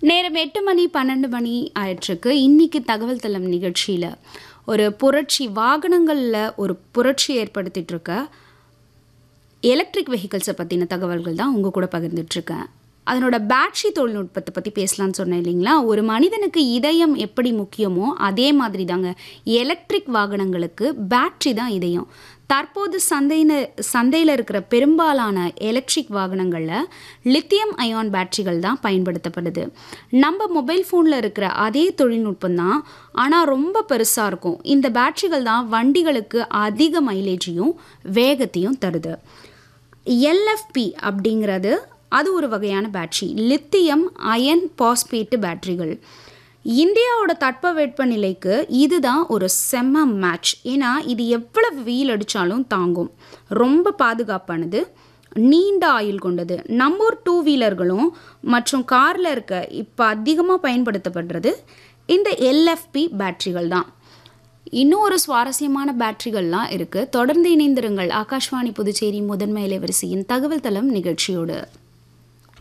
நேரம் எட்டு மணி பன்னெண்டு மணி ஆயிட்டிருக்கு இன்னைக்கு தகவல் தளம் நிகழ்ச்சியில் ஒரு புரட்சி வாகனங்களில் ஒரு புரட்சி ஏற்படுத்திட்டு இருக்க எலக்ட்ரிக் வெஹிக்கிள்ஸை பற்றின தகவல்கள் தான் உங்கள் கூட பகிர்ந்துட்டுருக்கேன் அதனோட பேட்டரி தொழில்நுட்பத்தை பற்றி பேசலாம்னு சொன்னேன் இல்லைங்களா ஒரு மனிதனுக்கு இதயம் எப்படி முக்கியமோ அதே மாதிரி தாங்க எலக்ட்ரிக் வாகனங்களுக்கு பேட்டரி தான் இதயம் தற்போது சந்தையின சந்தையில் இருக்கிற பெரும்பாலான எலக்ட்ரிக் வாகனங்களில் லித்தியம் அயான் பேட்டரிகள் தான் பயன்படுத்தப்படுது நம்ம மொபைல் ஃபோனில் இருக்கிற அதே தொழில்நுட்பம் தான் ஆனால் ரொம்ப பெருசாக இருக்கும் இந்த பேட்டரிகள் தான் வண்டிகளுக்கு அதிக மைலேஜையும் வேகத்தையும் தருது எல்எஃப்பி அப்படிங்கிறது அது ஒரு வகையான பேட்டரி லித்தியம் அயன் பாஸ்பேட்டு பேட்டரிகள் இந்தியாவோட தட்பவெட்ப நிலைக்கு இதுதான் ஒரு செம்ம மேட்ச் ஏன்னா இது எவ்வளவு வெயில் அடித்தாலும் தாங்கும் ரொம்ப பாதுகாப்பானது நீண்ட ஆயுள் கொண்டது நம்ம ஊர் டூ வீலர்களும் மற்றும் காரில் இருக்க இப்போ அதிகமாக பயன்படுத்தப்படுறது இந்த எல்எஃப்பி பேட்டரிகள் தான் இன்னும் ஒரு சுவாரஸ்யமான பேட்டரிகள்லாம் இருக்குது தொடர்ந்து இணைந்திருங்கள் ஆகாஷ்வாணி புதுச்சேரி முதன்மை அலைவரிசையின் தகவல் தளம் நிகழ்ச்சியோடு